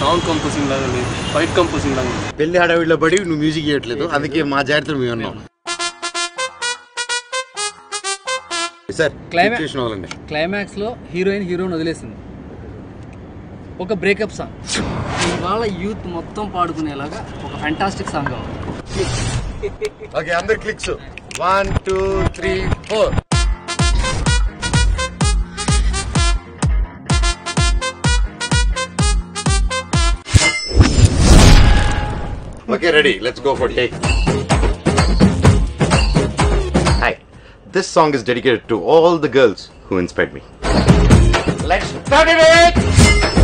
Sound composing లాగా లేదు fight composing లాగా ఉంది పెళ్లి హడావిడిలో పడి నువ్వు మ్యూజిక్ చేయట్లేదు అందుకే మా జాగ్రత్తలు మేము ఉన్నాం సార్ Climax- సిచ్యువేషన్ అవ్వాలండి క్లైమాక్స్ లో హీరోయిన్ హీరోని వదిలేసింది ఒక బ్రేకప్ సాంగ్ ఇవాళ యూత్ మొత్తం పాడుకునేలాగా ఒక ఫ్యాంటాస్టిక్ సాంగ్ కావాలి ఓకే అందరు clicks one two three four Okay, ready. Let's go for take. Hi. This song is dedicated to all the girls who inspired me. Let's start it!